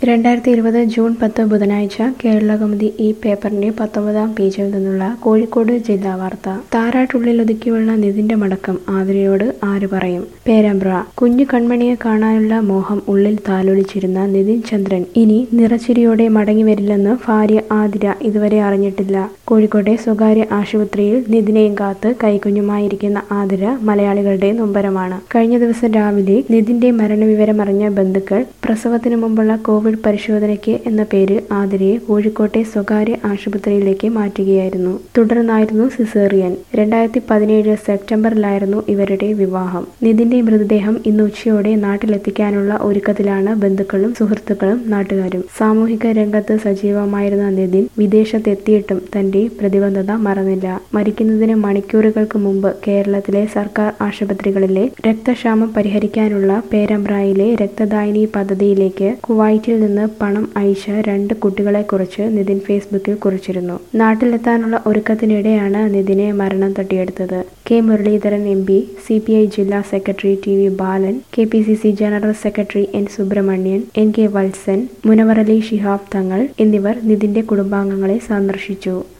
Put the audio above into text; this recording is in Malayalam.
രണ്ടായിരത്തി ഇരുപത് ജൂൺ പത്ത് ബുധനാഴ്ച കേരളകൗമുദി ഈ പേപ്പറിന്റെ പത്തൊമ്പതാം പേജിൽ നിന്നുള്ള കോഴിക്കോട് ജില്ലാ വാർത്ത താരാട്ടുള്ളിൽ ഒതുക്കിയുള്ള നിതിന്റെ മടക്കം ആതിരയോട് ആര് പറയും പേരമ്പ്ര കുഞ്ഞു കൺമണിയെ കാണാനുള്ള മോഹം ഉള്ളിൽ താലോലിച്ചിരുന്ന നിതിൻ ചന്ദ്രൻ ഇനി നിറച്ചിരിയോടെ മടങ്ങി വരില്ലെന്ന് ഭാര്യ ആതിര ഇതുവരെ അറിഞ്ഞിട്ടില്ല കോഴിക്കോട്ടെ സ്വകാര്യ ആശുപത്രിയിൽ നിതിനെയും കാത്ത് കൈക്കുഞ്ഞുമായിരിക്കുന്ന ആതിര മലയാളികളുടെ നൊമ്പരമാണ് കഴിഞ്ഞ ദിവസം രാവിലെ നിതിന്റെ മരണവിവരമറിഞ്ഞ ബന്ധുക്കൾ പ്രസവത്തിന് മുമ്പുള്ള കോവിഡ് പരിശോധനയ്ക്ക് എന്ന പേരിൽ ആതിരയെ കോഴിക്കോട്ടെ സ്വകാര്യ ആശുപത്രിയിലേക്ക് മാറ്റുകയായിരുന്നു തുടർന്നായിരുന്നു സിസേറിയൻ രണ്ടായിരത്തി പതിനേഴ് സെപ്റ്റംബറിലായിരുന്നു ഇവരുടെ വിവാഹം നിതിന്റെ മൃതദേഹം ഇന്ന് ഉച്ചയോടെ നാട്ടിലെത്തിക്കാനുള്ള ഒരുക്കത്തിലാണ് ബന്ധുക്കളും സുഹൃത്തുക്കളും നാട്ടുകാരും സാമൂഹിക രംഗത്ത് സജീവമായിരുന്ന നിതിൻ വിദേശത്തെത്തിയിട്ടും തന്റെ പ്രതിബദ്ധത മറന്നില്ല മരിക്കുന്നതിന് മണിക്കൂറുകൾക്ക് മുമ്പ് കേരളത്തിലെ സർക്കാർ ആശുപത്രികളിലെ രക്തക്ഷാമം പരിഹരിക്കാനുള്ള പേരമ്പ്രായിലെ രക്തദായിനി പദ്ധതിയിലേക്ക് കുവൈറ്റിൽ നിന്ന് പണം അയച്ച രണ്ട് കുട്ടികളെക്കുറിച്ച് നിതിൻ ഫേസ്ബുക്കിൽ കുറിച്ചിരുന്നു നാട്ടിലെത്താനുള്ള ഒരുക്കത്തിനിടെയാണ് നിതിനെ മരണം തട്ടിയെടുത്തത് K Muraleedharan M P C P I ജില്ലാ secretary T V Balan K P C C general secretary N Subramanian N K Valsan Munavvarali Shihab Thangal എന്നിവർ നിതിന്റെ കുടുംബാംഗങ്ങളെ സന്ദർശിച്ചു